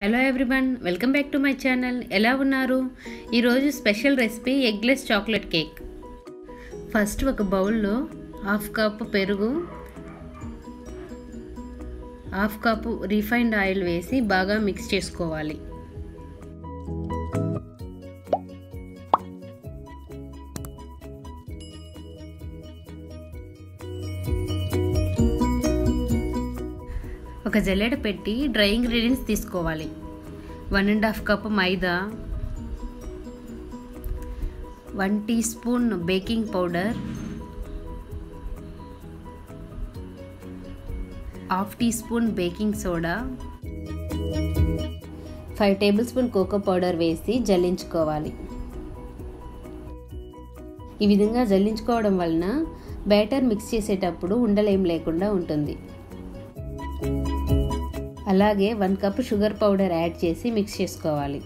hello everyone welcome back to my channel ఎలా ఉన్నారు ఈరోజు special recipe eggless chocolate cake first ఒక బౌల్లో హాఫ్ కప్ పెరుగు హాఫ్ కప్ రిఫైన్డ్ ఆయిల్ వేసి బాగా మిక్స్ చేసుకోవాలి ఒక జల్లెడ పెట్టి డ్రై ఇంగ్రీడియంట్స్ తీసుకోవాలి one and half cup maida one teaspoon baking powder half teaspoon baking soda five tablespoon cocoa powder వేసి జల్లించుకోవాలి ఈ విధంగా జల్లించుకోవడం వలన బ్యాటర్ మిక్స్ చేసేటప్పుడు ఉండలేం లేకుండా ఉంటుంది అలాగే one cup sugar powder add చేసి మిక్స్ చేసుకోవాలి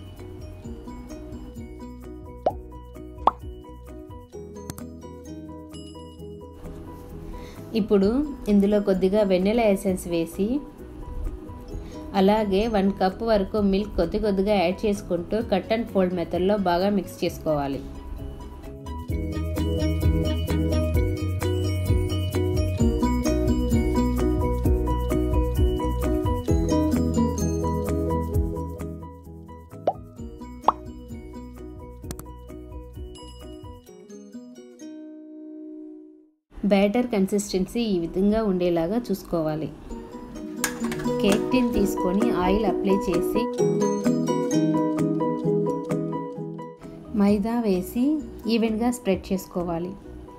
ఇప్పుడు ఇందులో కొద్దిగా వెన్నెల ఎసెన్స్ వేసి అలాగే వన్ కప్ వరకు మిల్క్ కొద్ది కొద్దిగా యాడ్ చేసుకుంటూ కట్ అండ్ ఫోల్డ్ మెథడ్లో బాగా మిక్స్ చేసుకోవాలి బ్యాటర్ కన్సిస్టెన్సీ ఈ విధంగా ఉండేలాగా చూసుకోవాలి కేక్ టిన్ తీసుకొని ఆయిల్ అప్లై చేసి మైదా వేసి ఈవెన్గా స్ప్రెడ్ చేసుకోవాలి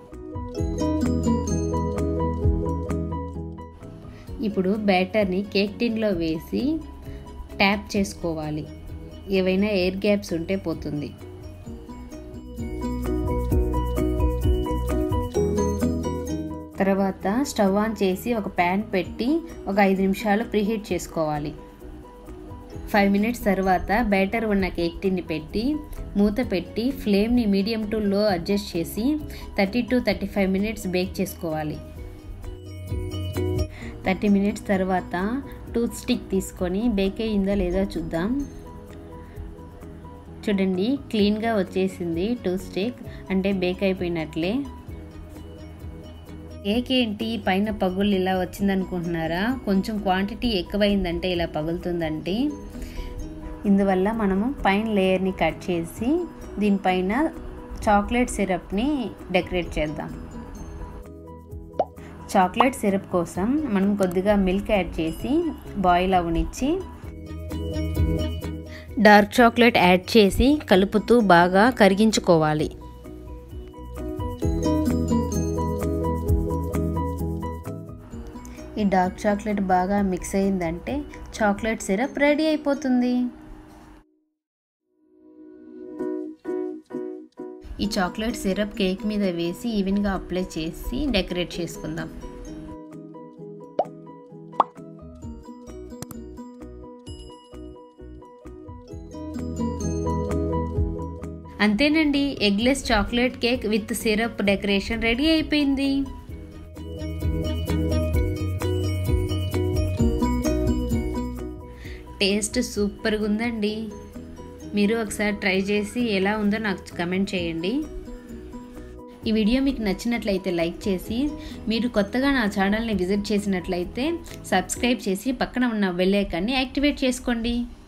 ఇప్పుడు బ్యాటర్ని కేక్ టిన్లో వేసి ట్యాప్ చేసుకోవాలి ఏవైనా ఎయిర్ గ్యాప్స్ ఉంటే పోతుంది తర్వాత స్టవ్ ఆన్ చేసి ఒక ప్యాన్ పెట్టి ఒక ఐదు నిమిషాలు ప్రీహీట్ చేసుకోవాలి ఫైవ్ మినిట్స్ తర్వాత బ్యాటర్ ఉన్న కేక్ టిన్ని పెట్టి మూత పెట్టి ఫ్లేమ్ని మీడియం టు లో అడ్జస్ట్ చేసి thirty to thirty five minutes bake చేసుకోవాలి థర్టీ మినిట్స్ తర్వాత టూత్ స్టిక్ తీసుకొని బేక్ అయ్యిందో లేదో చూద్దాం చూడండి క్లీన్గా వచ్చేసింది టూత్ స్టిక్ అంటే బేక్ అయిపోయినట్లే కేక్ ఏంటి పైన పగుళ్ళు ఇలా వచ్చిందనుకుంటున్నారా కొంచెం క్వాంటిటీ ఎక్కువైందంటే ఇలా పగులుతుందంటే ఇందువల్ల మనము పైన లేయర్ని కట్ చేసి దీనిపైన చాక్లెట్ సిరప్ని డెకరేట్ చేద్దాం చాక్లెట్ సిరప్ కోసం మనం కొద్దిగా మిల్క్ యాడ్ చేసి బాయిల్ అవనిచ్చి డార్క్ చాక్లెట్ యాడ్ చేసి కలుపుతూ బాగా కరిగించుకోవాలి ఈ డార్క్ చాక్లెట్ బాగా మిక్స్ అయిందంటే చాక్లెట్ సిరప్ రెడీ అయిపోతుంది ఈ చాక్లెట్ సిరప్ కేక్ మీద వేసి ఈవెన్గా అప్లై చేసి డెకరేట్ చేసుకుందాం అంతేనండి eggless chocolate cake with syrup decoration ready అయిపోయింది టేస్ట్ సూపర్గా ఉందండి మీరు ఒకసారి ట్రై చేసి ఎలా ఉందో నాకు కమెంట్ చేయండి ఈ వీడియో మీకు నచ్చినట్లయితే లైక్ చేసి మీరు కొత్తగా నా ఛానల్ని విజిట్ చేసినట్లయితే సబ్స్క్రైబ్ చేసి పక్కన ఉన్న బెల్ ఐకాన్ని యాక్టివేట్ చేసుకోండి